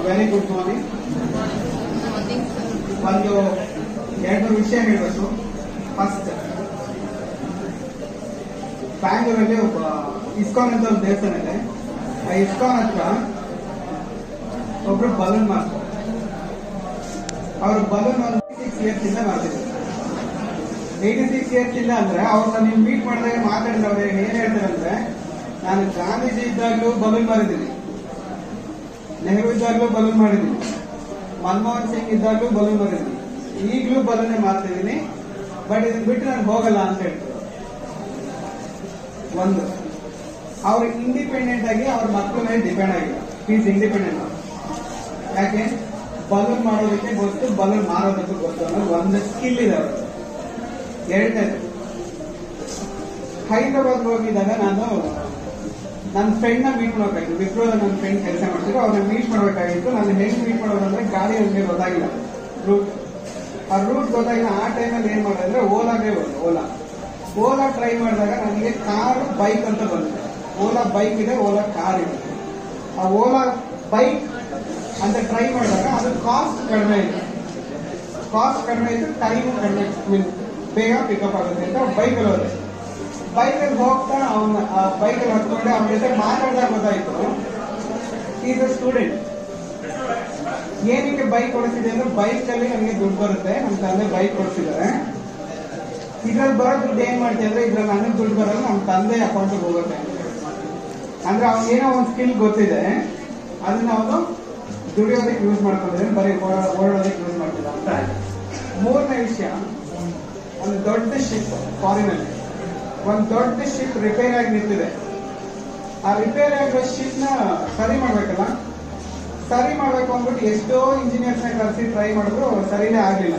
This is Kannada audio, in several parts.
ವೆರಿ ಗುಡ್ ಮಾರ್ನಿಂಗ್ ಒಂದು ಎರಡು ಮೂರು ವಿಷಯ ಹೇಳಬೇಕು ಫಸ್ಟ್ ಬ್ಯಾಂಗ್ಳೂರಲ್ಲಿ ಒಬ್ಬ ಇಸ್ಕಾನ್ ಅಂತ ಒಂದು ದೇವಸ್ಥಾನ ಇದೆ ಆ ಇಸ್ಕಾನ್ ಹತ್ರ ಒಬ್ರು ಬಲೂನ್ ಮಾಡ್ತಾರೆ ಅವರು ಬಲೂನ್ ಒಂದು ಸಿಕ್ಸ್ ಇಯರ್ಸ್ ಇಂದ ಮಾಡ್ತಿದ್ದಾರೆ ಏಯ್ಟಿ ಸಿಕ್ಸ್ ಇಯರ್ಸ್ ಇಲ್ಲ ಅಂದ್ರೆ ಅವ್ರನ್ನ ನೀವು ಮೀಟ್ ಮಾಡಿದಾಗ ಮಾತಾಡಿದ್ರೆ ಅವ್ರು ಏನ್ ಹೇಳ್ತಾರೆ ಅಂದ್ರೆ ನಾನು ಗಾಂಧೀಜಿ ಇದ್ದಾಗಲೂ ಬಲೂನ್ ಮಾಡಿದ್ದೀನಿ ನೆಹರು ಇದ್ದಾಗಲೂ ಬಲೂನ್ ಮಾಡಿದ್ದೀನಿ ಮನಮೋಹನ್ ಸಿಂಗ್ ಇದ್ದಾಗಲೂ ಬಲೂನ್ ಮಾಡಿದ್ದೀನಿ ಈಗಲೂ ಬಲೂನೇ ಮಾಡ್ತಿದ್ದೀನಿ ಬಟ್ ಇದನ್ನ ಬಿಟ್ಟು ನಾನು ಹೋಗಲ್ಲ ಅಂತ ಹೇಳ್ತಾರೆ ಒಂದು ಅವ್ರು ಇಂಡಿಪೆಂಡೆಂಟ್ ಆಗಿ ಅವ್ರ ಮಕ್ಕಳ ಮೇಲೆ ಡಿಪೆಂಡ್ ಆಗಿಲ್ಲ ಈಸ್ ಇಂಡಿಪೆಂಡೆಂಟ್ ಯಾಕೆ ಬಲೂನ್ ಮಾಡೋದಕ್ಕೆ ಗೊತ್ತು ಬಲೂನ್ ಮಾರೋದಕ್ಕೂ ಗೊತ್ತು ಅನ್ನೋದು ಒಂದು ಸ್ಕಿಲ್ ಇದೆ ಅವ್ರದ್ದು ಎರಡನೇದು ಹೈದರಾಬಾದ್ ಹೋಗಿದ್ದಾಗ ನಾನು ನನ್ನ ಫ್ರೆಂಡ್ ನ ಮೀಟ್ ಮಾಡಬೇಕಾಗಿತ್ತು ವಿಪ್ರೋದ ನನ್ನ ಫ್ರೆಂಡ್ ಕೆಲಸ ಮಾಡ್ತಿದ್ರು ಅವ್ರನ್ನ ಮೀಟ್ ಮಾಡಬೇಕಾಗಿತ್ತು ನಾನು ಹೆಂಗ್ ಮೀಟ್ ಮಾಡೋದಂದ್ರೆ ಗಾಡಿ ಅವ್ರಿಗೆ ಗೊತ್ತಾಗಿಲ್ಲ ರೂಟ್ ಆ ರೂಟ್ ಗೊತ್ತಾಗಿಲ್ಲ ಆ ಟೈಮಲ್ಲಿ ಏನ್ ಮಾಡಿದ್ರೆ ಓಲಾಗೆ ಬಂದು ಓಲಾ ಓಲಾ ಟ್ರೈ ಮಾಡಿದಾಗ ನನಗೆ ಕಾರ್ ಬೈಕ್ ಅಂತ ಬಂದಿದೆ ಓಲಾ ಬೈಕ್ ಇದೆ ಓಲಾ ಕಾರ್ ಇದೆ ಆ ಓಲಾ ಬೈಕ್ ಅಂತ ಟ್ರೈ ಮಾಡಿದಾಗ ಅದು ಕಾಸ್ಟ್ ಕಡಿಮೆ ಇದೆ ಕಾಸ್ಟ್ ಕಡಿಮೆ ಇತ್ತು ಟೈಮ್ ಕಡಿಮೆ ಮೀನ್ ಬೇಗ ಪಿಕಪ್ ಆಗುತ್ತೆ ಅಂತ ಬೈಕಲ್ಲಿ ಹೋದೆ ಬೈಕಲ್ಲಿ ಹೋಗ್ತಾ ಅವನ ಬೈಕಲ್ಲಿ ಹತ್ಕೊಂಡೆ ಅವನ ಜೊತೆ ಮಾತಾಡಿದಾಗ ಗೊತ್ತಾಯ್ತು ಈಸ್ ಅ ಸ್ಟೂಡೆಂಟ್ ಏನಕ್ಕೆ ಬೈಕ್ ಕೊಡಿಸಿದೆ ಅಂದ್ರೆ ಬೈಕ್ ಅಲ್ಲಿ ನನಗೆ ದುಡ್ಡು ಬರುತ್ತೆ ನಮ್ಮ ತಂದೆ ಬೈಕ್ ಕೊಡಿಸಿದ್ದಾರೆ ಇದ್ರಲ್ಲಿ ಬರೋ ದುಡ್ಡು ಏನ್ ಮಾಡ್ತೀವಿ ಅಂದ್ರೆ ಇದ್ರಲ್ಲಿ ನನಗೆ ದುಡ್ಡು ಬರಲ್ಲ ನಮ್ಮ ತಂದೆ ಅಕೌಂಟಿಗೆ ಹೋಗುತ್ತೆ ಅಂತ ಅಂದ್ರೆ ಅವ್ನಿಗೇನೋ ಒಂದು ಸ್ಕಿಲ್ ಗೊತ್ತಿದೆ ಅದನ್ನ ಅವನು ದುಡಿಯೋದಕ್ಕೆ ಯೂಸ್ ಮಾಡ್ಕೊಂಡಿದ್ದಾನೆ ಬರೀ ಓಡ- ಓಡಾಡೋದಕ್ಕೆ ಯೂಸ್ ಮಾಡ್ತಿದ್ದ ಅಂತ ಮೂರನೇ ವಿಷಯ ಒಂದು ದೊಡ್ಡ ಶಿಪ್ ಫಾರಿನಲ್ಲಿ ಒಂದು ದೊಡ್ಡ ಶಿಪ್ ರಿಪೇರ್ ಆಗಿ ನಿಂತಿದೆ ಆ ರಿಪೇರ್ ಆಗಿರೋ ಶಿಪ್ ನ ಸರಿ ಮಾಡ್ಬೇಕಲ್ಲ ಸರಿ ಮಾಡ್ಬೇಕು ಅಂದ್ಬಿಟ್ಟು ಎಷ್ಟೋ ಇಂಜಿನಿಯರ್ಸ್ ನ ಕರೆಸಿ ಟ್ರೈ ಮಾಡಿದ್ರು ಸರಿನೇ ಆಗ್ಲಿಲ್ಲ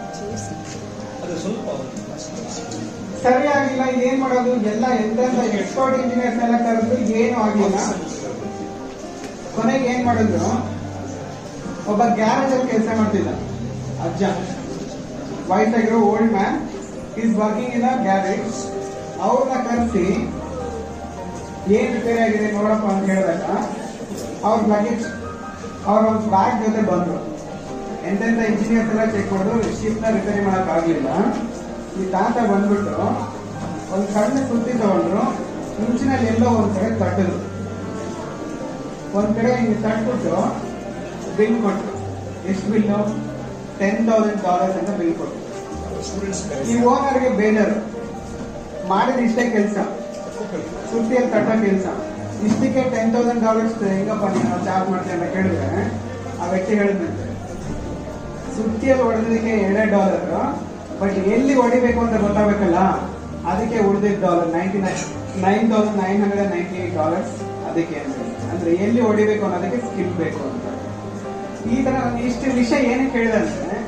ಸರಿ ಆಗಿಲ್ಲ ಏನ್ ಮಾಡೋದು ಎಲ್ಲ ಎಂತೆಂತ ಎಕ್ಸ್ಪರ್ಟ್ ಇಂಜಿನಿಯರ್ಸ್ ಎಲ್ಲ ಕರೆದು ಏನು ಆಗಿಲ್ಲ ಕೊನೆಗೆ ಏನ್ ಮಾಡಿದ್ರು ಒಬ್ಬ ಗ್ಯಾರೇಜ್ ಅಲ್ಲಿ ಕೆಲಸ ಮಾಡ್ತಿದ್ದ ಅಜ್ಜ ವೈಟ್ ಆಗಿರೋ old man is working in a garage ಅವ್ರನ್ನ ಕರೆಸಿ ಏನ್ ರಿಪೇರಿ ಆಗಿದೆ ನೋಡಪ್ಪ ಅಂತ ಹೇಳಿದಾಗ ಅವ್ರ ಲಗೇಜ್ ಅವ್ರ ಒಂದು ಬ್ಯಾಗ್ ಜೊತೆ ಬಂದ್ರು ಎಂತೆಂತ ಇಂಜಿನಿಯರ್ಸ್ ಎಲ್ಲ ಚೆಕ್ ಮಾಡಿದ್ರು ಶಿಪ್ ನ ರಿಪೇರಿ ಮಾಡಕ್ ಆಗ್ಲಿಲ್ಲ ಈ ತಾತ ಬಂದ್ಬಿಟ್ಟು ಒಂದ್ ಸಣ್ಣ ಸುತ್ತಿ ತಗೊಂಡ್ರು ಮುಂಚಿನಲ್ಲಿ ಎಲ್ಲೋ ಒಂದ್ ಕಡೆ ತಟ್ಟಿದ್ರು ಒಂದ್ ಕಡೆ ಹಿಂಗೆ ತಟ್ಬಿಟ್ಟು ಬಿಲ್ ಕೊಟ್ರು ಎಷ್ಟು ಬಿಲ್ಲು ಟೆನ್ ತೌಸಂಡ್ ಡಾಲರ್ಸ್ ಅಂತ ಬಿಲ್ ಕೊಟ್ರು ಈ ಓನರ್ಗೆ ಬೇಜಾರು ಮಾಡಿದ ಇಷ್ಟೇ ಕೆಲಸ ಸುತ್ತಿಯಲ್ಲಿ ಕಟ್ಟೋ ಕೆಲಸ ಇಷ್ಟಕ್ಕೆ ಟೆನ್ ತೌಸಂಡ್ ಡಾಲರ್ಸ್ ಹೆಂಗಪ್ಪ ನೀನು ಚಾರ್ಜ್ ಮಾಡ್ತೀನಿ ಅಂತ ಕೇಳಿದ್ರೆ ಆ ವ್ಯಕ್ತಿ ಹೇಳಿದಂತೆ ಸುತ್ತಿಯಲ್ಲಿ ಹೊಡೆದಕ್ಕೆ ಎರಡೇ ಡಾಲರ್ ಬಟ್ ಎಲ್ಲಿ ಹೊಡಿಬೇಕು ಅಂತ ಗೊತ್ತಾಗಬೇಕಲ್ಲ ಅದಕ್ಕೆ ಉಳಿದಿದ್ದ dollar ninety nine nine thousand nine hundred ninety eight dollars ಅದಕ್ಕೆ ಅಂತ ಅಂದ್ರೆ ಎಲ್ಲಿ ಹೊಡಿಬೇಕು ಅನ್ನೋದಕ್ಕೆ ಸ್ಕಿಲ್ ಬೇಕು ಅಂತ ಈ ತರ ನಾನು ಇಷ್ಟು ವಿಷಯ ಏನಕ್ಕೆ ಹೇಳಿದೆ ಅಂದ್ರೆ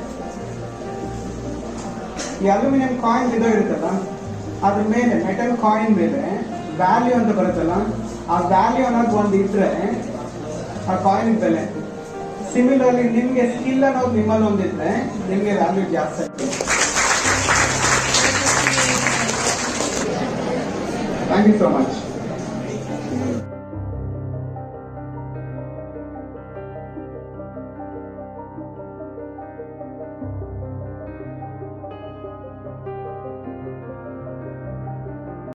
ಈ ಅಲ್ಯೂಮಿನಿಯಂ ಕಾಯಿನ್ ಇದು ಇರುತ್ತಲ್ಲ ಅದ್ರ ಮೇಲೆ ಮೆಟಲ್ ಕಾಯಿನ್ ಮೇಲೆ ವ್ಯಾಲ್ಯೂ ಅಂತ ಬರುತ್ತಲ್ಲ ಆ ವ್ಯಾಲ್ಯೂ ಅನ್ನೋದು ಒಂದು ಇದ್ರೆ ಆ ಕಾಯಿನ್ ಬೆಲೆ ಸಿಮಿಲರ್ಲಿ ನಿಮ್ಗೆ ಸ್ಕಿಲ್ ಅನ್ನೋದು ನಿಮ್ಮಲ್ಲಿ ಒಂದಿದ್ರೆ ನಿಮ್ಗೆ ವ್ಯಾಲ್ಯೂ ಜಾಸ್ತಿ ಆಗ್ತದೆ ಥ್ಯಾಂಕ್ ಯು ಸೋ ಮಚ್